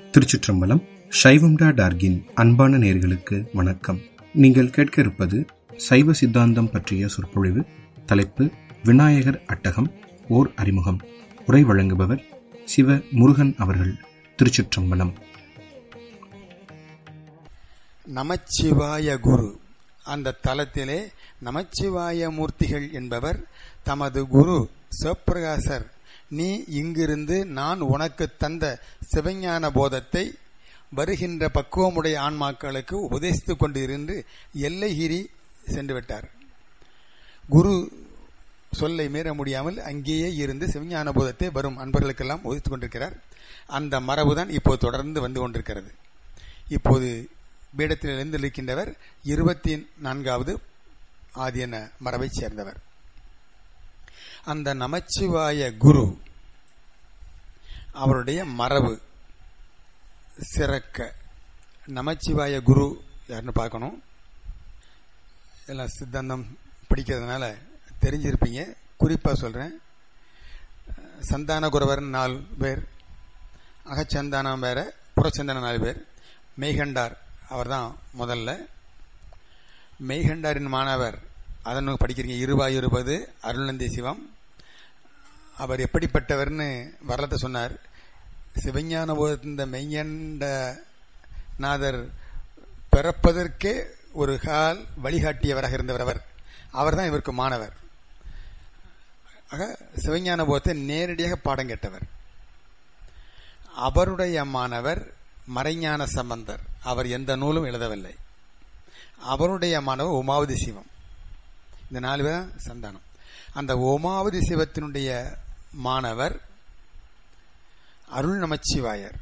திருச்சிற்றம்பலம் சைவம்டா டார்கின் அன்பான நேர்களுக்கு வணக்கம் நீங்கள் கேட்க இருப்பது சைவ சித்தாந்தம் பற்றிய சொற்பொழிவு தலைப்பு விநாயகர் அட்டகம் ஓர் அறிமுகம் உரை வழங்குபவர் சிவ முருகன் அவர்கள் திருச்சிற்றம்பலம் நமச்சிவாய குரு அந்த தலத்திலே நமச்சிவாய மூர்த்திகள் என்பவர் தமது குரு சிவப்பிரகாசர் நீ இங்கிருந்து நான் உனக்கு தந்த சிவஞான போதத்தை வருகின்ற பக்குவமுடைய ஆன்மாக்களுக்கு உபதேசித்துக் கொண்டிருந்து எல்லைகிரி சென்று விட்டார் குரு சொல்லை மீற முடியாமல் அங்கேயே இருந்து சிவஞான போதத்தை வரும் அன்பர்களுக்கெல்லாம் உதித்துக் கொண்டிருக்கிறார் அந்த மரபுதான் இப்போது தொடர்ந்து வந்து கொண்டிருக்கிறது இப்போது பீடத்தில் எழுந்திருக்கின்றவர் இருபத்தி நான்காவது ஆதியன மரபைச் சேர்ந்தவர் அந்த நமச்சிவாய குரு அவருடைய மரபு சிறக்க நமச்சிவாய குரு யாருன்னு பார்க்கணும் எல்லாம் சித்தாந்தம் படிக்கிறதுனால தெரிஞ்சிருப்பீங்க குறிப்பாக சொல்கிறேன் சந்தான குரவர் நாலு பேர் அகச்சந்தானம் வேற புறச்சந்தானம் நாலு பேர் மெய்கண்டார் அவர் தான் முதல்ல மெய்கண்டாரின் மாணவர் அதன்னு படிக்கிறீங்க இருபா இருபது அருள்நந்தி சிவம் அவர் எப்படிப்பட்டவர்னு வரலாற்றை சொன்னார் சிவஞான இந்த மெய்யண்ட நாதர் பிறப்பதற்கே ஒரு கால் வழிகாட்டியவராக இருந்தவர் அவர் அவர் தான் இவருக்கு மாணவர் ஆக சிவஞான போதத்தை நேரடியாக பாடம் கேட்டவர் அவருடைய மாணவர் மறைஞான சம்பந்தர் அவர் எந்த நூலும் எழுதவில்லை அவருடைய மாணவர் உமாவதி சிவம் இந்த நாலு பேர் சந்தானம் அந்த உமாவதி சிவத்தினுடைய மாணவர் அருள் நமச்சிவாயர்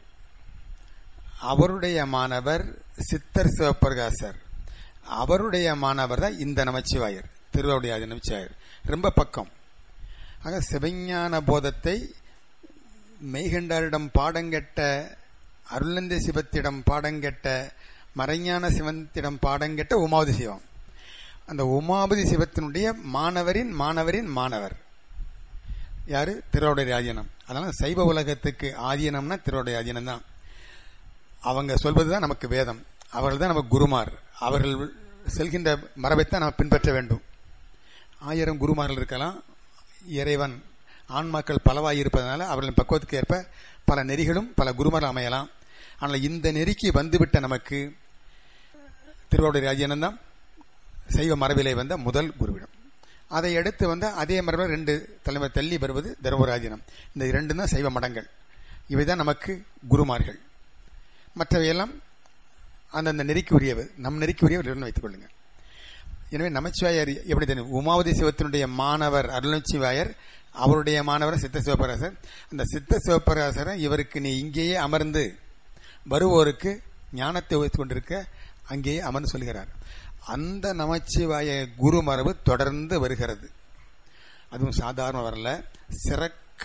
அவருடைய மாணவர் சித்தர் சிவபிரகாசர் அவருடைய மாணவர் தான் இந்த நமச்சிவாயர் திருவாவுடைய ஆதி நமச்சிவாயர் ரொம்ப பக்கம் ஆக சிவஞான போதத்தை மெய்கண்டாரிடம் பாடங்கெட்ட அருளந்தி சிவத்திடம் பாடங்கெட்ட மறைஞான சிவத்திடம் பாடங்கெட்ட உமாவதி சிவம் அந்த உமாபதி சிவத்தினுடைய மாணவரின் மாணவரின் மாணவர் யாரு திருவோடைய ஆதீனம் அதனால சைவ உலகத்துக்கு ஆதீனம்னா திருவோடைய ஆதீனம் தான் அவங்க சொல்வதுதான் நமக்கு வேதம் அவர்கள் தான் நமக்கு குருமார் அவர்கள் செல்கின்ற மரபைத்தான் நாம் பின்பற்ற வேண்டும் ஆயிரம் குருமார்கள் இருக்கலாம் இறைவன் ஆன்மாக்கள் பலவாய் இருப்பதனால அவர்களின் பக்குவத்துக்கு ஏற்ப பல நெறிகளும் பல குருமார்கள் அமையலாம் ஆனால் இந்த நெறிக்கு வந்துவிட்ட நமக்கு திருவாவுடைய ராஜ்யானம் தான் சைவ மரபிலே வந்த முதல் குருவிடம் அதை அடுத்து வந்த அதே மரபில் ரெண்டு தலைமை தள்ளி வருவது தர்மராஜனம் இந்த இரண்டு தான் சைவ மடங்கள் இவைதான் நமக்கு குருமார்கள் மற்றவையெல்லாம் அந்தந்த நெறிக்கு உரியவர் நம் நெறிக்கு உரியவர் வைத்துக் கொள்ளுங்க எனவே நமச்சிவாயர் எப்படி தெரியும் உமாவதி சிவத்தினுடைய மாணவர் அருணச்சிவாயர் அவருடைய மாணவர் சித்த சிவபிரகாசர் அந்த சித்த சிவபிரகாசரை இவருக்கு நீ இங்கேயே அமர்ந்து வருவோருக்கு ஞானத்தை வைத்துக் கொண்டிருக்க அங்கேயே அமர்ந்து சொல்கிறார் அந்த நமச்சிவாய குரு மரபு தொடர்ந்து வருகிறது அதுவும் சாதாரண வரல சிறக்க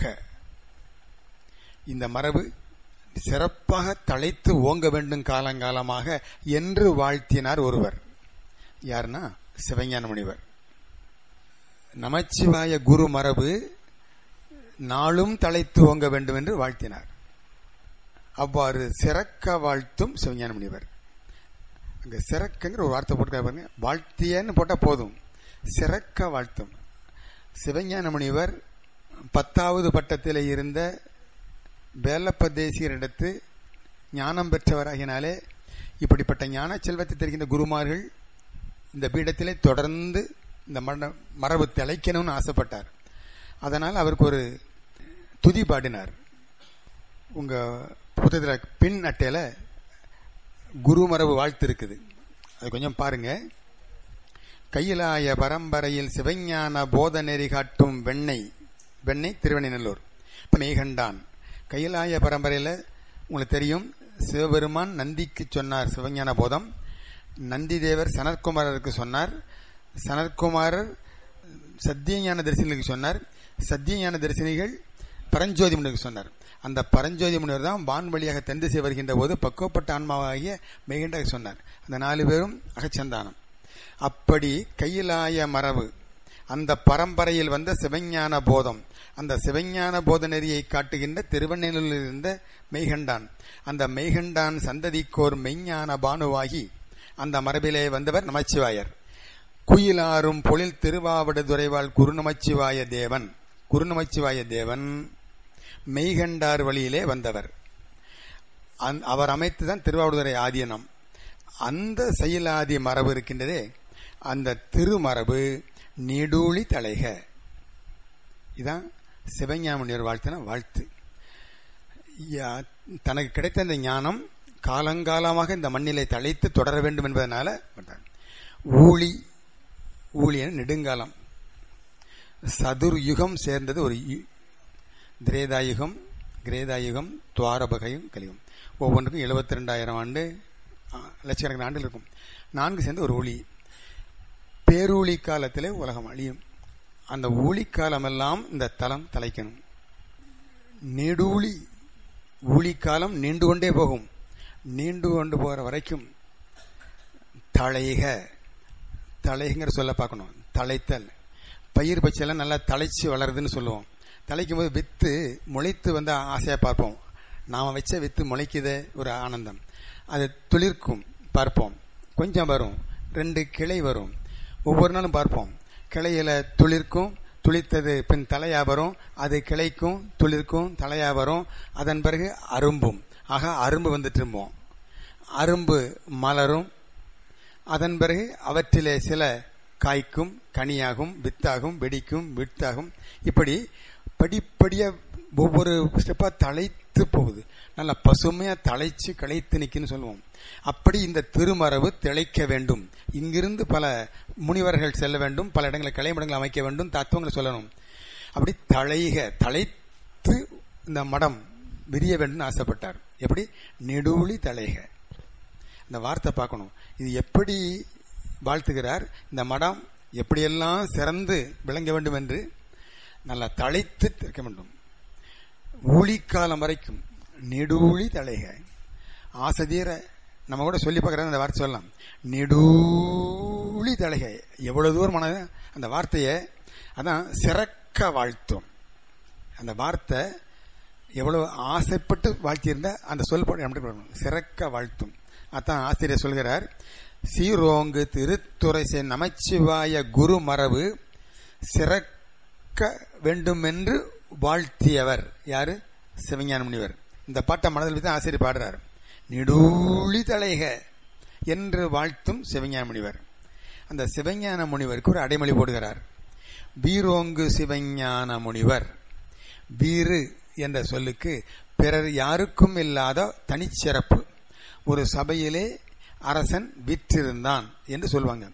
இந்த மரபு சிறப்பாக தழைத்து ஓங்க வேண்டும் காலங்காலமாக என்று வாழ்த்தினார் ஒருவர் யாருன்னா சிவஞான முனிவர் நமச்சிவாய குரு மரபு நாளும் தழைத்து ஓங்க வேண்டும் என்று வாழ்த்தினார் அவ்வாறு சிறக்க வாழ்த்தும் சிவஞான முனிவர் அங்க சிறக்கங்கிற ஒரு வார்த்தை போட்டு பாருங்க வாழ்த்தியன்னு போட்டா போதும் சிறக்க வாழ்த்தும் சிவஞான முனிவர் பத்தாவது பட்டத்தில் இருந்த வேலப்ப தேசியரிடத்து ஞானம் பெற்றவராகினாலே இப்படிப்பட்ட ஞான செல்வத்தை தெரிகின்ற குருமார்கள் இந்த பீடத்திலே தொடர்ந்து இந்த மரபு திளைக்கணும்னு ஆசைப்பட்டார் அதனால் அவருக்கு ஒரு துதி பாடினார் உங்க புத்தகத்தில் பின் அட்டையில குரு மரபு வாழ்த்து இருக்குது அது கொஞ்சம் பாருங்க கையிலாய பரம்பரையில் சிவஞான போத நெறி காட்டும் வெண்ணெய் வெண்ணெய் திருவெண்ணநல்லூர் இப்ப மேகண்டான் கையிலாய பரம்பரையில் உங்களுக்கு தெரியும் சிவபெருமான் நந்திக்கு சொன்னார் சிவஞான போதம் நந்தி தேவர் சனற்குமாரருக்கு சொன்னார் சனற்குமாரர் சத்தியஞான தரிசனிகளுக்கு சொன்னார் சத்தியஞான தரிசனிகள் பரஞ்சோதி முனிவருக்கு சொன்னார் அந்த பரஞ்சோதி முனிவர் தான் வான்வழியாக தென்திசை வருகின்ற போது பக்குவப்பட்ட ஆன்மாவாகிய மெய்கண்டாக சொன்னார் அந்த நாலு பேரும் அகச்சந்தானம் அப்படி கையிலாய மரபு அந்த பரம்பரையில் வந்த சிவஞான போதம் அந்த சிவஞான போதநெறியை காட்டுகின்ற திருவண்ணூரில் இருந்த மெய்கண்டான் அந்த மெய்கண்டான் சந்ததிக்கோர் மெய்ஞான பானுவாகி அந்த மரபிலே வந்தவர் நமச்சிவாயர் குயிலாரும் பொழில் திருவாவடுதுறைவாள் குருநமச்சிவாய தேவன் குருநமச்சிவாய தேவன் மெய்கண்டார் வழியிலே வந்தவர் அவர் அமைத்துதான் திருவாவடுதுறை ஆதீனம் அந்த செயலாதி மரபு இருக்கின்றதே அந்த திருமரபு நெடூழி தலைக இதான் சிவஞாமணியர் வாழ்த்தின வாழ்த்து தனக்கு கிடைத்த இந்த ஞானம் காலங்காலமாக இந்த மண்ணிலை தழைத்து தொடர வேண்டும் என்பதனால ஊழி ஊழியன் நெடுங்காலம் சதுர் யுகம் சேர்ந்தது ஒரு திரேதாயுகம் கிரேதாயுகம் துவாரபகையும் கலியும் ஒவ்வொன்றுக்கும் எழுபத்தி ரெண்டாயிரம் ஆண்டு லட்சக்கணக்கான ஆண்டுகள் இருக்கும் நான்கு சேர்ந்து ஒரு ஒளி பேரூழி காலத்திலே உலகம் அழியும் அந்த ஊழிக்காலமெல்லாம் இந்த தலம் தலைக்கணும் நெடூழி ஊழிக்காலம் நீண்டு கொண்டே போகும் நீண்டு கொண்டு போகிற வரைக்கும் தழைக தழைங்கிற சொல்ல பார்க்கணும் தழைத்தல் பயிர் பச்சையெல்லாம் நல்லா தழைச்சி வளருதுன்னு சொல்லுவோம் தலைக்கும் போது வித்து முளைத்து வந்து ஆசையாக பார்ப்போம் நாம் வச்ச வித்து முளைக்குதே ஒரு ஆனந்தம் அது துளிர்க்கும் பார்ப்போம் கொஞ்சம் வரும் ரெண்டு கிளை வரும் ஒவ்வொரு நாளும் பார்ப்போம் கிளையில துளிர்க்கும் துளிர்த்தது பின் தலையா வரும் அது கிளைக்கும் துளிர்க்கும் தலையா வரும் அதன் பிறகு அரும்பும் ஆக அரும்பு வந்துட்டு இருப்போம் அரும்பு மலரும் அதன் பிறகு அவற்றிலே சில காய்க்கும் கனியாகும் வித்தாகும் வெடிக்கும் வித்தாகும் இப்படி படிப்படியா ஒவ்வொரு ஸ்டெப்பா தழைத்து போகுது நல்லா பசுமையா தழைச்சு களைத்து நிற்குன்னு சொல்லுவோம் அப்படி இந்த திருமரபு திளைக்க வேண்டும் இங்கிருந்து பல முனிவர்கள் செல்ல வேண்டும் பல இடங்களை கலைமடங்கள் அமைக்க வேண்டும் தத்துவங்களை சொல்லணும் அப்படி தழைக தழைத்து இந்த மடம் விரிய வேண்டும் ஆசைப்பட்டார் எப்படி நெடுவழி தலைக இந்த வார்த்தை பார்க்கணும் இது எப்படி வாழ்த்துகிறார் இந்த மடம் எப்படியெல்லாம் சிறந்து விளங்க வேண்டும் என்று நல்லா தழைத்து இருக்க வேண்டும் ஊழிக்காலம் வரைக்கும் நெடூழி தலைக ஆசதீர நம்ம கூட சொல்லி பார்க்கறது அந்த வார்த்தை சொல்லலாம் நெடூழி தலைக எவ்வளவு தூரமான அந்த வார்த்தையை அதான் சிறக்க வாழ்த்தும் அந்த வார்த்தை எவ்வளவு ஆசைப்பட்டு வாழ்த்தியிருந்தா அந்த சொல் போட்டு சிறக்க வாழ்த்தும் அதான் ஆசிரியர் சொல்கிறார் சீரோங்கு திருத்துறைசை நமச்சிவாய குரு மரபு சிறக்க வேண்டும் என்று வாழ்த்தியவர் யாரு சிவஞான முனிவர் இந்த பாட்டை மனதில் வைத்து ஆசிரியர் பாடுறார் நெடூழி தலைக என்று வாழ்த்தும் சிவஞான முனிவர் அந்த சிவஞான முனிவருக்கு ஒரு அடைமொழி போடுகிறார் வீரோங்கு சிவஞான முனிவர் வீறு என்ற சொல்லுக்கு பிறர் யாருக்கும் இல்லாத தனிச்சிறப்பு ஒரு சபையிலே அரசன் விற்றிருந்தான் என்று சொல்லுவாங்க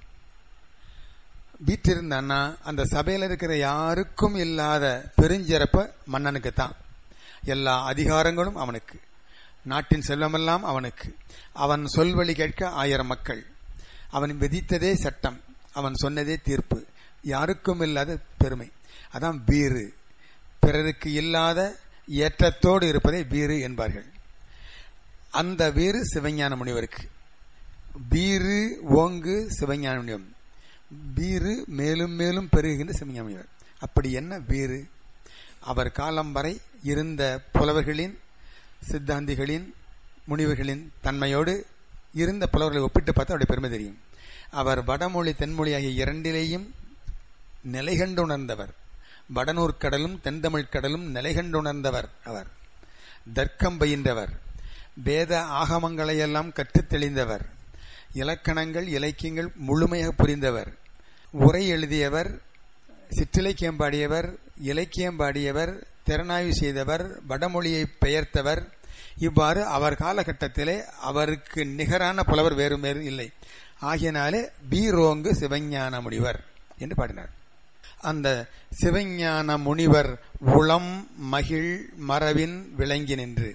வீற்றிருந்தான்னா அந்த சபையில் இருக்கிற யாருக்கும் இல்லாத பெருஞ்சிறப்ப மன்னனுக்கு தான் எல்லா அதிகாரங்களும் அவனுக்கு நாட்டின் செல்வமெல்லாம் அவனுக்கு அவன் சொல்வழி கேட்க ஆயிரம் மக்கள் அவன் விதித்ததே சட்டம் அவன் சொன்னதே தீர்ப்பு யாருக்கும் இல்லாத பெருமை அதான் வீறு பிறருக்கு இல்லாத ஏற்றத்தோடு இருப்பதை வீறு என்பார்கள் அந்த வீறு சிவஞான முனிவருக்கு வீறு ஓங்கு சிவஞான முனிவம் வீறு மேலும் மேலும் பெருகுகின்ற சிவஞான முனிவர் அப்படி என்ன வீறு அவர் காலம் வரை இருந்த புலவர்களின் சித்தாந்திகளின் முனிவர்களின் தன்மையோடு இருந்த புலவர்களை ஒப்பிட்டு பார்த்தா அவருடைய பெருமை தெரியும் அவர் வடமொழி தென்மொழி ஆகிய இரண்டிலேயும் நிலை கண்டு உணர்ந்தவர் வடநூர் கடலும் தென்தமிழ் கடலும் நிலை கண்டு உணர்ந்தவர் அவர் தர்க்கம் பயின்றவர் வேத ஆகமங்களையெல்லாம் கற்றுத் தெளிந்தவர் இலக்கணங்கள் இலக்கியங்கள் முழுமையாக புரிந்தவர் உரை எழுதியவர் சிற்றிலக்கியம் பாடியவர் இலக்கியம் பாடியவர் திறனாய்வு செய்தவர் வடமொழியை பெயர்த்தவர் இவ்வாறு அவர் காலகட்டத்திலே அவருக்கு நிகரான புலவர் வேறு வேறு இல்லை ஆகியனாலே பீரோங்கு சிவஞான முனிவர் என்று பாடினார் அந்த சிவஞான முனிவர் உளம் மகிழ் மரபின் விளங்கி நின்று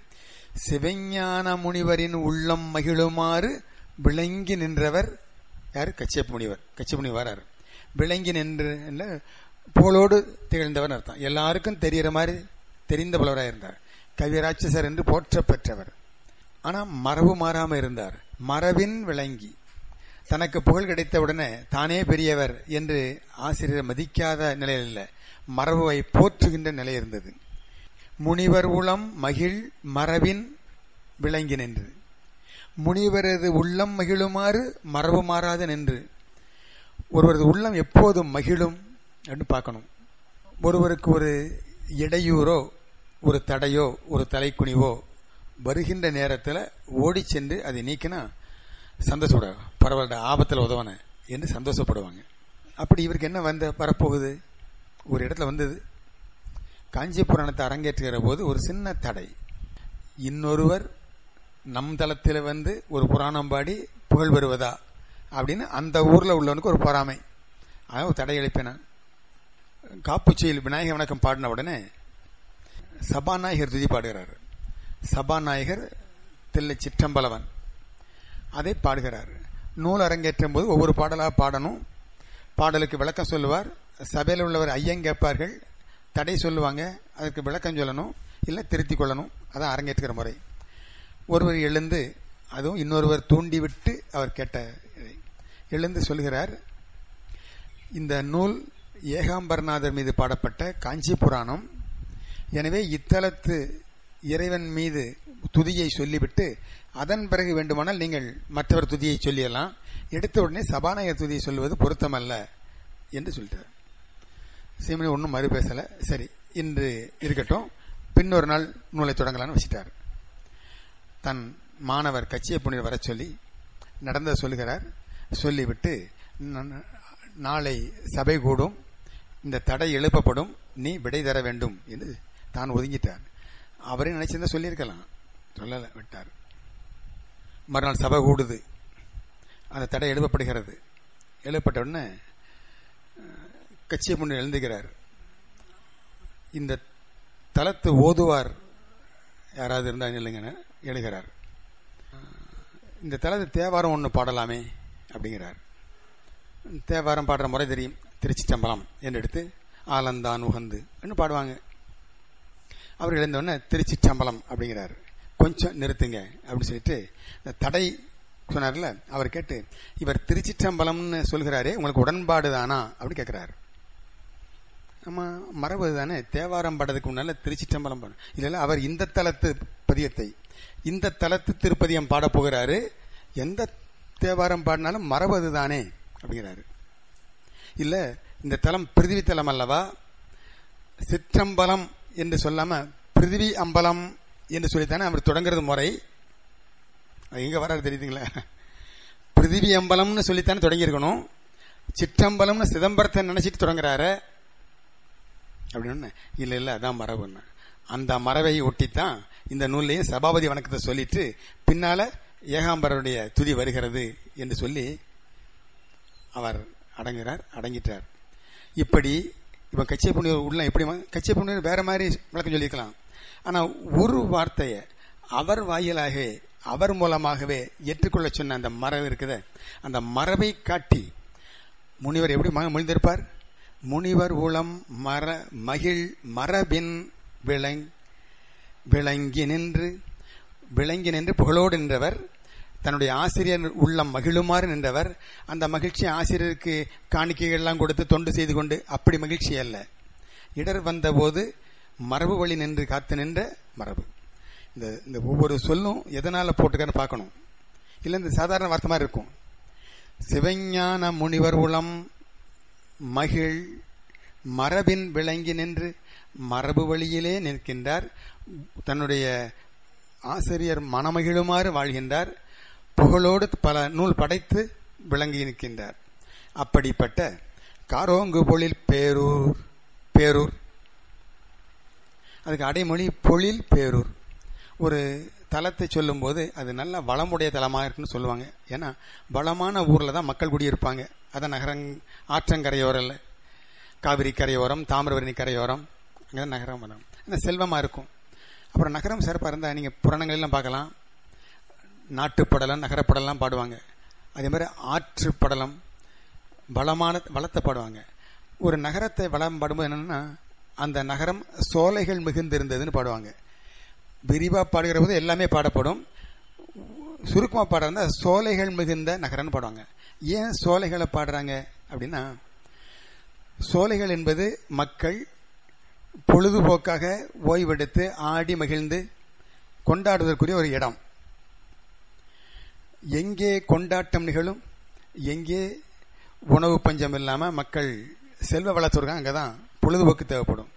சிவஞான முனிவரின் உள்ளம் மகிழுமாறு விளங்கி நின்றவர் யாரு கச்சியப்ப முனிவர் கச்சியப்ப முனிவர் விளங்கி நின்று புகழோடு திகழ்ந்தவர் அர்த்தம் எல்லாருக்கும் தெரிகிற மாதிரி தெரிந்த புலவராக இருந்தார் கவிராட்சசர் என்று போற்ற பெற்றவர் ஆனா மரபு மாறாம இருந்தார் மரபின் விளங்கி தனக்கு புகழ் கிடைத்த உடனே தானே பெரியவர் என்று ஆசிரியர் மதிக்காத நிலையில் இல்லை மரபுவை போற்றுகின்ற நிலை இருந்தது முனிவர் உளம் மகிழ் மரபின் விளங்கி நின்று முனிவரது உள்ளம் மகிழுமாறு மரபு மாறாது நின்று ஒருவரது உள்ளம் எப்போதும் மகிழும் அப்படின்னு பார்க்கணும் ஒருவருக்கு ஒரு இடையூறோ ஒரு தடையோ ஒரு தலைக்குனிவோ வருகின்ற நேரத்தில் ஓடி சென்று அதை நீக்கினா சந்தோஷப்பட பரவாயில்ல ஆபத்தில் உதவன என்று சந்தோஷப்படுவாங்க அப்படி இவருக்கு என்ன வந்த வரப்போகுது ஒரு இடத்துல வந்தது காஞ்சி புராணத்தை அரங்கேற்றுகிற போது ஒரு சின்ன தடை இன்னொருவர் நம் தளத்தில் வந்து ஒரு புராணம் பாடி புகழ் பெறுவதா அப்படின்னு அந்த ஊர்ல உள்ளவனுக்கு ஒரு பொறாமை அதான் ஒரு தடை எழுப்பினான் காப்புச்சியில் விநாயக வணக்கம் பாடின உடனே சபாநாயகர் துதி பாடுகிறார் சபாநாயகர் தில்லை சிற்றம்பலவன் அதை பாடுகிறார் நூல் அரங்கேற்றும் போது ஒவ்வொரு பாடலாக பாடணும் பாடலுக்கு விளக்கம் சொல்லுவார் சபையில் உள்ளவர் ஐயன் கேட்பார்கள் தடை சொல்லுவாங்க அதுக்கு விளக்கம் சொல்லணும் இல்லை திருத்திக் கொள்ளணும் அதான் அரங்கேற்றுகிற முறை ஒருவர் எழுந்து அதுவும் இன்னொருவர் தூண்டிவிட்டு அவர் கேட்ட இதை எழுந்து சொல்கிறார் இந்த நூல் ஏகாம்பரநாதர் மீது பாடப்பட்ட காஞ்சி புராணம் எனவே இத்தலத்து இறைவன் மீது துதியை சொல்லிவிட்டு அதன் பிறகு வேண்டுமானால் நீங்கள் மற்றவர் துதியை சொல்லியலாம் எடுத்த உடனே சபாநாயகர் துதியை சொல்வது பொருத்தமல்ல என்று சொல்லிட்டார் சீமனி ஒன்றும் மறு பேசல சரி இன்று இருக்கட்டும் பின்னொரு நாள் நூலை தொடங்கலான்னு வச்சிட்டார் தன் மாணவர் கச்சிய புனிதர் வர சொல்லி நடந்த சொல்லுகிறார் சொல்லிவிட்டு நாளை சபை கூடும் இந்த தடை எழுப்பப்படும் நீ விடை தர வேண்டும் என்று தான் ஒதுங்கிட்டார் அவரே நினைச்சிருந்தா சொல்லியிருக்கலாம் சொல்லல விட்டார் மறுநாள் சபை கூடுது அந்த தடை எழுப்பப்படுகிறது எழுப்பப்பட்ட உடனே கட்சிய முன்னு எழுந்துகிறார் இந்த தலத்து ஓதுவார் யாராவது இருந்தால் இல்லைங்க எழுகிறார் இந்த தலத்து தேவாரம் ஒன்று பாடலாமே அப்படிங்கிறார் தேவாரம் பாடுற முறை தெரியும் திருச்சிச்சம்பலம் என்று எடுத்து ஆலந்தான் உகந்து பாடுவாங்க அவர் எழுந்தவுடனே திருச்சிச்சம்பலம் அப்படிங்கிறார் கொஞ்சம் நிறுத்துங்க அப்படின்னு சொல்லிட்டு இந்த தடை சொன்னார்ல அவர் கேட்டு இவர் திருச்சிற்றம்பலம்னு சொல்கிறாரே உங்களுக்கு உடன்பாடு தானா அப்படின்னு கேட்கிறாரு ஆமா மரபு தானே தேவாரம் பாடுறதுக்கு முன்னால திருச்சிற்றம்பலம் பாடு இல்ல அவர் இந்த தலத்து பதியத்தை இந்த தலத்து திருப்பதியம் பாட போகிறாரு எந்த தேவாரம் பாடினாலும் மரபு தானே அப்படிங்கிறாரு இல்ல இந்த தலம் பிரிதிவி தலம் அல்லவா சிற்றம்பலம் என்று சொல்லாம பிரிதிவி அம்பலம் என்று சொல்லித்தானே அவர் தொடங்குறது முறை எங்க வராரு தெரியுதுங்களா பிரிதிவி அம்பலம்னு சொல்லித்தானே தொடங்கியிருக்கணும் சிற்றம்பலம்னு சிதம்பரத்தை நினைச்சிட்டு தொடங்குறாரு அப்படின்னு இல்ல இல்ல அதான் மரபுன்னு அந்த மரபை ஒட்டித்தான் இந்த நூல்லையும் சபாபதி வணக்கத்தை சொல்லிட்டு பின்னால ஏகாம்பரருடைய துதி வருகிறது என்று சொல்லி அவர் அடங்குகிறார் அடங்கிட்டார் இப்படி இப்ப கச்சை புண்ணியர் உள்ள எப்படி கச்சை புண்ணியர் வேற மாதிரி விளக்கம் சொல்லியிருக்கலாம் ஆனா ஒரு வார்த்தையை அவர் வாயிலாக அவர் மூலமாகவே ஏற்றுக்கொள்ள சொன்ன அந்த மரபு இருக்குது அந்த மரபை காட்டி முனிவர் எப்படி மொழிந்திருப்பார் முனிவர் உளம் மர மகிழ் மரபின் விளங் விளங்கி நின்று விளங்கி நின்று புகழோடு நின்றவர் தன்னுடைய ஆசிரியர் உள்ளம் மகிழுமாறு நின்றவர் அந்த மகிழ்ச்சி ஆசிரியருக்கு காணிக்கைகள் எல்லாம் கொடுத்து தொண்டு செய்து கொண்டு அப்படி மகிழ்ச்சி அல்ல இடர் வந்தபோது மரபு வழி நின்று காத்து நின்ற மரபு இந்த இந்த ஒவ்வொரு சொல்லும் எதனால போட்டுக்கன்னு பார்க்கணும் இல்ல இந்த சாதாரண வார்த்தை மாதிரி இருக்கும் சிவஞான முனிவர் உளம் மகிழ் மரபின் விளங்கி நின்று மரபு வழியிலே நிற்கின்றார் தன்னுடைய ஆசிரியர் மனமகிழுமாறு வாழ்கின்றார் புகழோடு பல நூல் படைத்து விளங்கி நிற்கின்றார் அப்படிப்பட்ட காரோங்கு பொழில் பேரூர் பேரூர் அதுக்கு அடைமொழி பொழில் பேரூர் ஒரு தலத்தை சொல்லும்போது அது நல்ல வளமுடைய தலமாக இருக்குன்னு சொல்லுவாங்க ஏன்னா வளமான ஊரில் தான் மக்கள் குடியிருப்பாங்க அதான் நகரங் ஆற்றங்கரையோரம் காவிரி கரையோரம் தாமிரபரணி கரையோரம் அங்கே நகரம் வரும் ஆனால் செல்வமாக இருக்கும் அப்புறம் நகரம் சிறப்பாக இருந்தால் நீங்கள் புராணங்களெல்லாம் பார்க்கலாம் நாட்டுப்படலம் நகரப்படலாம் பாடுவாங்க அதே மாதிரி ஆற்று படலம் வளமான வளத்தை பாடுவாங்க ஒரு நகரத்தை வளம் பாடும்போது என்னன்னா அந்த நகரம் சோலைகள் மிகுந்திருந்ததுன்னு பாடுவாங்க விரிவா பாடுகிற போது எல்லாமே பாடப்படும் சுருக்கமா பாடுறதா சோலைகள் மிகுந்த நகரம்னு பாடுவாங்க ஏன் சோலைகளை பாடுறாங்க அப்படின்னா சோலைகள் என்பது மக்கள் பொழுதுபோக்காக ஓய்வெடுத்து ஆடி மகிழ்ந்து கொண்டாடுவதற்குரிய ஒரு இடம் எங்கே கொண்டாட்டம் நிகழும் எங்கே உணவு பஞ்சம் இல்லாம மக்கள் செல்வ வளர்த்துருக்காங்க அங்கதான் பொழுதுபோக்கு தேவைப்படும்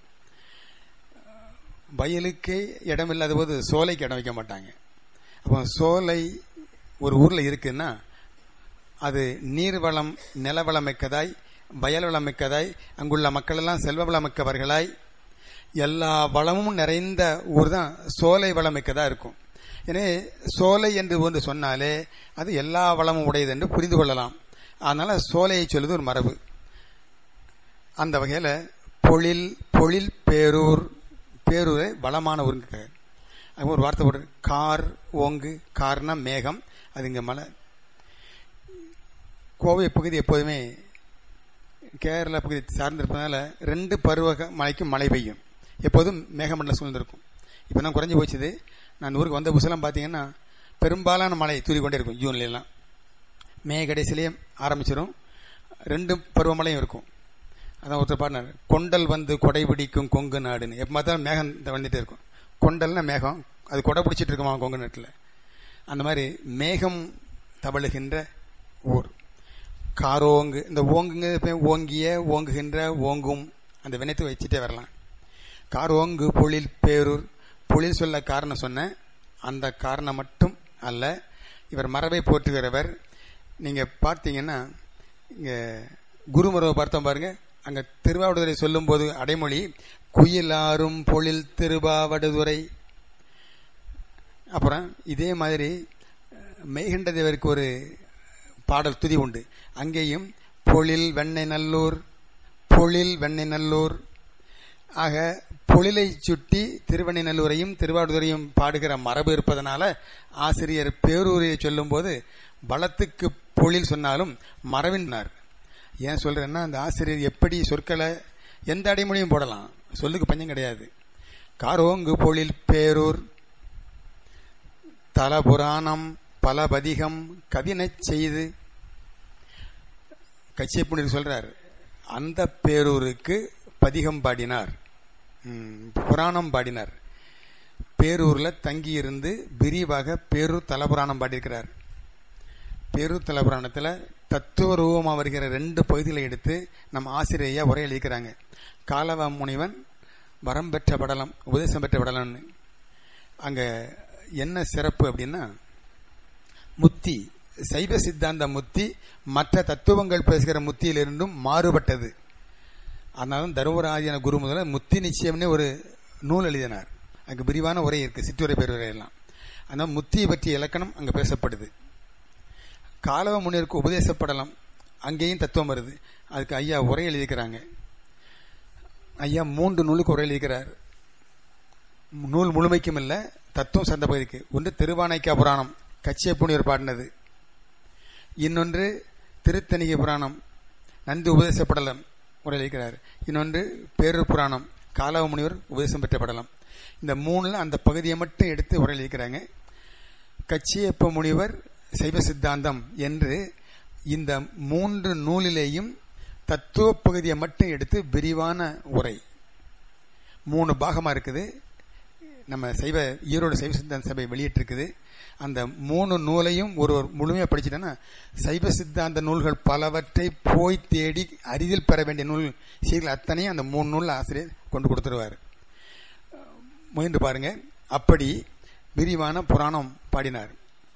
வயலுக்கே இடம் இல்லாத போது சோலைக்கு இடம் வைக்க மாட்டாங்க அப்போ சோலை ஒரு ஊர்ல இருக்குன்னா அது நீர் வளம் நிலவளம் மிக்கதாய் வயல் வளம் மிக்கதாய் அங்குள்ள மக்கள் எல்லாம் செல்வ வளம் மிக்கவர்களாய் எல்லா வளமும் நிறைந்த ஊர் தான் சோலை வளம் மிக்கதா இருக்கும் எனவே சோலை என்று ஒன்று சொன்னாலே அது எல்லா வளமும் உடையது என்று புரிந்து கொள்ளலாம் அதனால சோலையை சொல்லுது ஒரு மரபு அந்த வகையில பொழில் பொழில் பேரூர் பேரூரை வளமான ஊருங்க அது ஒரு வார்த்தை போடுறது கார் ஓங்கு கார்னா மேகம் அது இங்க மலை கோவை பகுதி எப்போதுமே கேரளா பகுதி சார்ந்திருப்பதனால ரெண்டு பருவ மழைக்கும் மழை பெய்யும் எப்போதும் மேகமண்டலம் சூழ்ந்திருக்கும் இப்போ தான் குறைஞ்சி போச்சுது நான் ஊருக்கு வந்த புதுசெல்லாம் பார்த்தீங்கன்னா பெரும்பாலான மழை தூரி கொண்டே இருக்கும் ஜூன்ல எல்லாம் மே கடைசிலேயே ஆரம்பிச்சிடும் ரெண்டு பருவமழையும் இருக்கும் அதான் ஒருத்தர் பாடினார் கொண்டல் வந்து கொடை பிடிக்கும் கொங்கு நாடுன்னு எப்போ பார்த்தாலும் மேகம் வந்துட்டே இருக்கும் கொண்டல்னா மேகம் அது கொடை பிடிச்சிட்டு இருக்குமா கொங்கு நாட்டில் அந்த மாதிரி மேகம் தவழுகின்ற ஊர் காரோங்கு இந்த ஓங்குங்க ஓங்கிய ஓங்குகின்ற ஓங்கும் அந்த வினைத்து வச்சுட்டே வரலாம் காரோங்கு பொழில் பேரூர் பொழில் சொல்ல காரணம் சொன்ன அந்த காரணம் மட்டும் அல்ல இவர் மரபை போற்றுகிறவர் நீங்க பார்த்தீங்கன்னா இங்க குருமரவை பார்த்தோம் பாருங்க அங்க திருவாவடுதுறை சொல்லும் போது அடைமொழி குயிலாரும் பொழில் திருவாவடுதுறை அப்புறம் இதே மாதிரி மெய்கண்ட தேவருக்கு ஒரு பாடல் துதி உண்டு அங்கேயும் பொழில் வெண்ணை நல்லூர் பொழில் வெண்ணை நல்லூர் ஆக பொழிலை சுட்டி திருவண்ணைநல்லூரையும் திருவாடுதுறையும் பாடுகிற மரபு இருப்பதனால ஆசிரியர் பேரூரை சொல்லும்போது வளத்துக்கு பொழில் சொன்னாலும் மரபினார் ஏன் சொல்றேன்னா அந்த ஆசிரியர் எப்படி சொற்களை எந்த அடைமொழியும் போடலாம் சொல்லுக்கு பஞ்சம் கிடையாது காரோங்கு பொழில் பேரூர் தல புராணம் பல பதிகம் கவினச் செய்து கச்சியப்புணர் சொல்றார் அந்த பேரூருக்கு பதிகம் பாடினார் புராணம் பாடினார் பேரூர்ல தங்கி இருந்து விரிவாக பேரூர் தலபுராணம் பாடியிருக்கிறார் பேரூர் தலபுராணத்துல தத்துவ ரூபமா வருகிற ரெண்டு பகுதிகளை எடுத்து நம் ஆசிரியையா உரை எழுதிக்கிறாங்க காலவ முனிவன் வரம் பெற்ற படலம் உபதேசம் பெற்ற படலம்னு அங்க என்ன சிறப்பு அப்படின்னா முத்தி சைவ சித்தாந்த முத்தி மற்ற தத்துவங்கள் பேசுகிற முத்தியிலிருந்தும் மாறுபட்டது அதனால தருமராஜன குரு முதல்ல முத்தி நிச்சயம்னே ஒரு நூல் எழுதினார் அங்கு விரிவான உரை இருக்கு சிற்றுரை பேருரை எல்லாம் அதனால முத்தியை பற்றிய இலக்கணம் அங்க பேசப்படுது காலவ முனிவருக்கு உபதேசப்படலாம் அங்கேயும் தத்துவம் வருது அதுக்கு ஐயா உரை எழுதிக்கிறாங்க ஐயா மூன்று நூலுக்கு உரை எழுதிக்கிறார் நூல் முழுமைக்கும் இல்ல தத்துவம் சார்ந்த பகுதிக்கு ஒன்று திருவானைக்கா புராணம் கச்சிய புனிவர் பாடினது இன்னொன்று திருத்தணிகை புராணம் நந்தி உபதேசப்படலம் உரையளிக்கிறார் இன்னொன்று பேரூர் புராணம் காலவ முனிவர் உபதேசம் பெற்ற படலம் இந்த மூணுல அந்த பகுதியை மட்டும் எடுத்து உரையளிக்கிறாங்க கச்சியப்ப முனிவர் சைவ சித்தாந்தம் என்று இந்த மூன்று நூலிலேயும் தத்துவ பகுதியை மட்டும் எடுத்து விரிவான உரை மூணு பாகமா இருக்குது நம்ம சைவ ஈரோடு சைவ சித்தாந்த சபை வெளியிட்டிருக்குது அந்த மூணு நூலையும் ஒரு முழுமையாக படிச்சுட்டேன்னா சைவ சித்தாந்த நூல்கள் பலவற்றை போய் தேடி அரிதில் பெற வேண்டிய நூல் செய்திகள் அத்தனையும் அந்த மூணு நூல் ஆசிரியர் கொண்டு கொடுத்துருவார் முயன்று பாருங்க அப்படி விரிவான புராணம் பாடினார்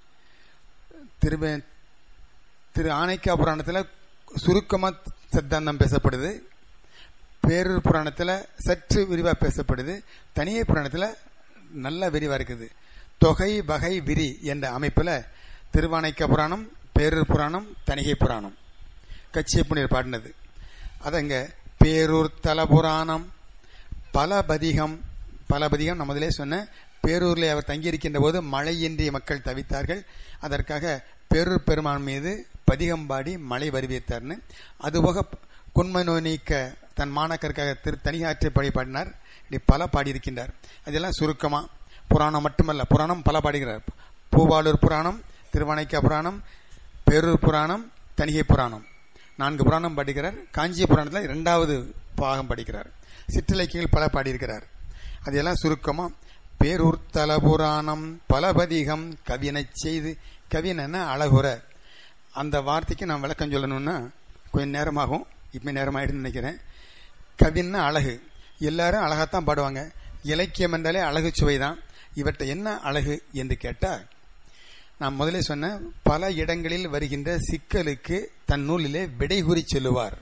திரு திரு ஆனைக்கா புராணத்தில் சுருக்கமாக சித்தாந்தம் பேசப்படுது பேரூர் புராணத்தில் சற்று விரிவாக பேசப்படுது தனியை புராணத்தில் நல்ல விரிவாக இருக்குது தொகை வகை விரி என்ற அமைப்பில் திருவானைக்க புராணம் பேரூர் புராணம் தணிகை புராணம் கச்சிய புனியர் பாடினது அதங்க பேரூர் தல புராணம் பல பதிகம் பல பதிகம் நம்மதிலே சொன்ன பேரூரில் அவர் தங்கியிருக்கின்ற போது மழையின்றி மக்கள் தவித்தார்கள் அதற்காக பேரூர் பெருமான் மீது பதிகம் பாடி மழை வருவித்தார்னு அதுபோக குன்மை நோய் நீக்க தன் மாணக்கருக்காக திரு தனியாற்றை படி பாடினார் இப்படி பல பாடியிருக்கின்றார் அதெல்லாம் சுருக்கமா புராணம் மட்டுமல்ல புராணம் பல பாடுகிறார் பூவாளூர் புராணம் திருவனைக்கா புராணம் பேரூர் புராணம் தணிகை புராணம் நான்கு புராணம் பாடுகிறார் காஞ்சி புராணத்தில் இரண்டாவது பாகம் படிக்கிறார் சிற்றிலக்கியங்கள் பல பாடியிருக்கிறார் அதையெல்லாம் சுருக்கமா பேரூர்த்தல புராணம் பலபதிகம் கவினைச் செய்து கவினன்னா அழகுற அந்த வார்த்தைக்கு நான் விளக்கம் சொல்லணும்னா கொஞ்சம் நேரமாகும் இப்போ நேரமாயிடுன்னு நினைக்கிறேன் கவின்னா அழகு எல்லாரும் அழகாத்தான் பாடுவாங்க இலக்கியம் என்றாலே அழகு சுவை தான் இவற்றை என்ன அழகு என்று கேட்டால் நான் முதலே சொன்ன பல இடங்களில் வருகின்ற சிக்கலுக்கு தன் நூலிலே விடை கூறி சொல்லுவார்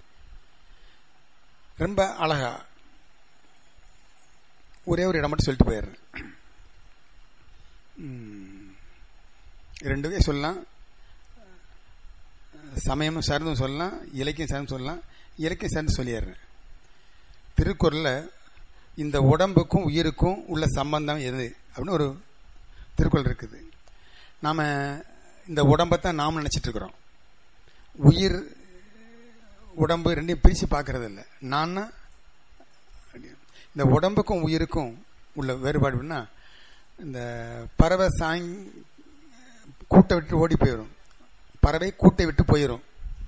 ரொம்ப அழகா ஒரே ஒரு இடம் மட்டும் சொல்லிட்டு போயிடுறேன் உம், ரெண்டு வகை சொல்லலாம் சமயம் சார்ந்தும் சொல்லலாம் இலக்கியம் சார்ந்து சொல்லலாம் இலக்கியம் சார்ந்து சொல்லிடுறேன் திருக்குறள்ல இந்த உடம்புக்கும் உயிருக்கும் உள்ள சம்பந்தம் எது அப்படின்னு ஒரு திருக்குறள் இருக்குது நாம இந்த உடம்பை தான் நாம் நினைச்சிட்டு இருக்கிறோம் உயிர் உடம்பு ரெண்டையும் பிரிச்சு பார்க்கறது இல்லை நான் இந்த உடம்புக்கும் உயிருக்கும் உள்ள வேறுபாடுன்னா இந்த பறவை சாங் கூட்டை விட்டு ஓடி போயிடும் பறவை கூட்டை விட்டு போயிடும்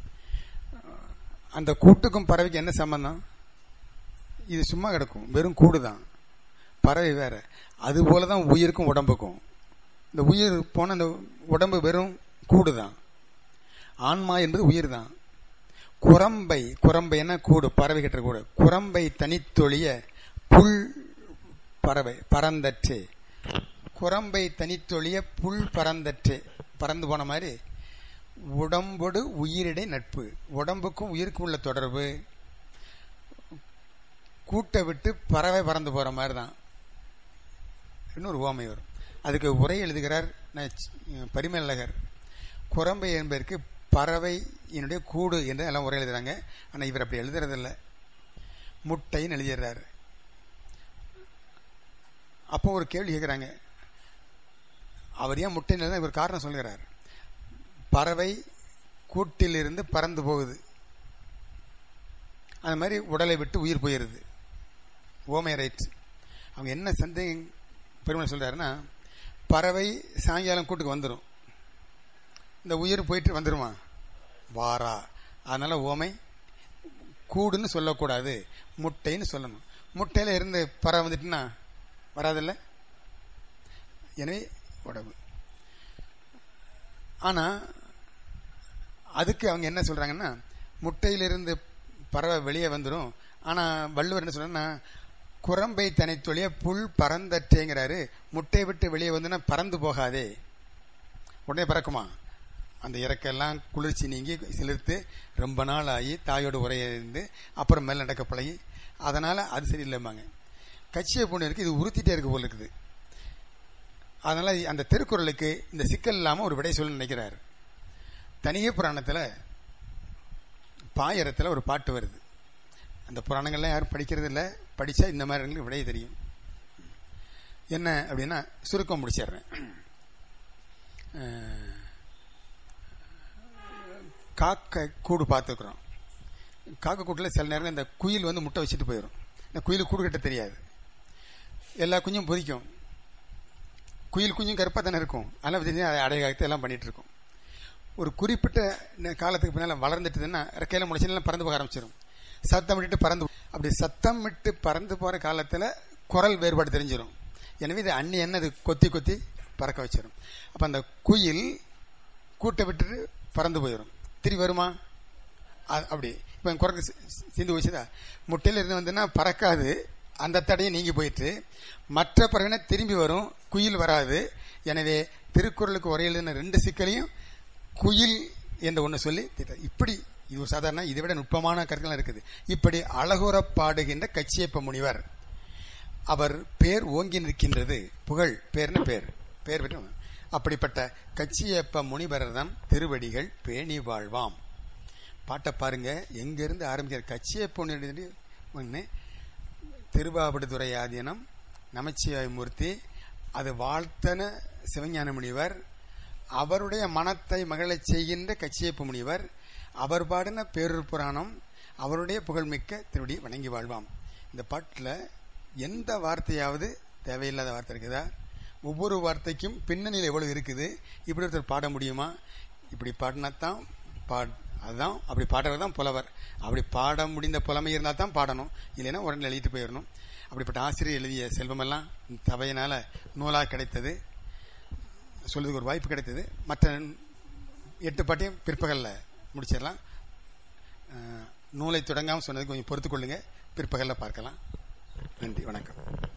அந்த கூட்டுக்கும் பறவைக்கு என்ன சம்பந்தம் இது சும்மா கிடக்கும் வெறும் கூடு தான் பறவை வேற அது போல தான் உயிருக்கும் உடம்புக்கும் இந்த உயிர் போன அந்த உடம்பு வெறும் கூடு தான் ஆன்மா என்பது உயிர் தான் குரம்பை குரம்பை என்ன கூடு பறவை கிட்ட கூடு குரம்பை தனித்தொழிய புல் பறவை பறந்தற்று குரம்பை தனித்தொழிய புல் பறந்தற்று பறந்து போன மாதிரி உடம்போடு உயிரிடை நட்பு உடம்புக்கும் உயிருக்கும் உள்ள தொடர்பு கூட்டை விட்டு பறவை பறந்து போற மாதிரி தான் இன்னொரு ஓமை வரும் அதுக்கு உரை எழுதுகிறார் ந- பரிமேலழகர் குரம்பை என்பதற்கு பறவை என்னுடைய கூடு என்று எல்லாம் உரை எழுதுறாங்க ஆனா இவர் அப்படி எழுதுறதில்ல முட்டைன்னு எழுதிடுறாரு அப்போ ஒரு கேள்வி கேட்குறாங்க அவர் ஏன் முட்டைன்னு எழுதுனா இவர் காரணம் சொல்கிறார் பறவை கூட்டிலிருந்து பறந்து போகுது அந்த மாதிரி உடலை விட்டு உயிர் போயிருது ஓமை ரைட் அவங்க என்ன சந்தேகம் பெருமை சொல்றாருன்னா பறவை சாயங்காலம் கூட்டுக்கு வந்துடும் இந்த உயிர் போயிட்டு வந்துருமா வாரா அதனால ஓமை கூடுன்னு சொல்லக்கூடாது முட்டைன்னு சொல்லணும் முட்டையில இருந்து பறவை வந்துட்டுன்னா வராதுல்ல எனவே உடம்பு ஆனா அதுக்கு அவங்க என்ன சொல்றாங்கன்னா முட்டையிலிருந்து பறவை வெளியே வந்துடும் ஆனா வள்ளுவர் என்ன சொல்றன்னா குரம்பை தனித்தொழிய புல் பறந்தற்றேங்கிறாரு முட்டையை விட்டு வெளியே வந்துன்னா பறந்து போகாதே உடனே பறக்குமா அந்த இறக்கெல்லாம் குளிர்ச்சி நீங்கி சிலிர்த்து ரொம்ப நாள் ஆகி தாயோட உரையிருந்து அப்புறம் மேல நடக்க பழகி அதனால அது சரியில்லைம்பாங்க கட்சியை பொண்ணு இருக்கு இது உறுத்திட்டே இருக்கு போல இருக்குது அதனால அந்த திருக்குறளுக்கு இந்த சிக்கல் இல்லாம ஒரு விடை சொல்ல நினைக்கிறார் தனியே புராணத்துல பாயரத்துல ஒரு பாட்டு வருது அந்த புராணங்கள்லாம் யாரும் படிக்கிறது இல்ல படிச்சா இந்த மாதிரி எங்களுக்கு விடை தெரியும் என்ன அப்படின்னா சுருக்கம் முடிச்சிடுறேன் அஹ், காக்கை கூடு பார்த்துக்கிறோம் காக்கை கூட்டில் சில நேரம் இந்த குயில் வந்து முட்டை வச்சுட்டு போயிடும் இந்த குயிலுக்கு கூடு கட்ட தெரியாது எல்லா குஞ்சும் பொதிக்கும் குயில் குஞ்சும் கருப்பாக தானே இருக்கும் அதெல்லாம் தெரிஞ்சு அதை அடைய காலத்தை எல்லாம் பண்ணிட்டு இருக்கும் ஒரு குறிப்பிட்ட நே- காலத்துக்கு பின்னால் வளர்ந்துட்டுதுன்னா ரெக்கையில முடிச்சுலாம் பறந்து போக ஆரம்பிச்சிடும் சத்தம் விட்டுட்டு பறந்து அப்படி சத்தம் விட்டு பறந்து போற காலத்துல குரல் வேறுபாடு தெரிஞ்சிடும் எனவே இது அண்ணி என்ன இது கொத்தி கொத்தி பறக்க வச்சிடும் அப்ப அந்த குயில் கூட்டை விட்டுட்டு பறந்து போயிடும் திரும்பி வருமா அ- அப்படி இப்ப குரங்கு சி- சி- சிந்து போச்சுதா முட்டையில இருந்து வந்துன்னா பறக்காது அந்த தடையை நீங்கி போயிட்டு மற்ற பறவைனா திரும்பி வரும் குயில் வராது எனவே திருக்குறளுக்கு உரை எழுதின ரெண்டு சிக்கலையும் குயில் என்று ஒன்று சொல்லி தீர்த்தார். இப்படி இது ஒரு சாதாரண இதை விட நுட்பமான கருத்துலாம் இருக்குது இப்படி அழகுற பாடுகின்ற கச்சியப்ப முனிவர் அவர் பேர் ஓங்கி நிற்கின்றது புகழ் பேர்னு பேர் பேர் பெற்ற அப்படிப்பட்ட கச்சியப்ப முனிவரர் தான் திருவடிகள் பேணி வாழ்வாம் பாட்டை பாருங்க எங்கிருந்து ஆரம்பிக்கிற கச்சியப்ப முனிவர் ஒன்று திருவாவடுதுறை ஆதீனம் நமச்சிவாய மூர்த்தி அது வாழ்த்தன சிவஞான முனிவர் அவருடைய மனத்தை மகிழச் செய்கின்ற கச்சியப்ப முனிவர் அவர் பாடின பேரூர் புராணம் அவருடைய புகழ்மிக்க திருடி வணங்கி வாழ்வாம் இந்த பாட்டில் எந்த வார்த்தையாவது தேவையில்லாத வார்த்தை இருக்குதா ஒவ்வொரு வார்த்தைக்கும் பின்னணியில் எவ்வளவு இருக்குது இப்படி ஒருத்தர் பாட முடியுமா இப்படி பாடினாத்தான் பாட் அதுதான் அப்படி பாடுறது தான் புலவர் அப்படி பாட முடிந்த புலமை இருந்தால் தான் பாடணும் இல்லைன்னா உடனே எழுதிட்டு போயிடணும் அப்படிப்பட்ட ஆசிரியர் எழுதிய செல்வமெல்லாம் இந்த சபையினால நூலாக கிடைத்தது சொல்றதுக்கு ஒரு வாய்ப்பு கிடைத்தது மற்ற எட்டு பாட்டையும் பிற்பகலில் முடிச்சிடலாம் அஹ், நூலை தொடங்காமல் சொன்னதுக்கு கொஞ்சம் பொறுத்துக்கொள்ளுங்க பிற்பகலில் பார்க்கலாம் நன்றி வணக்கம்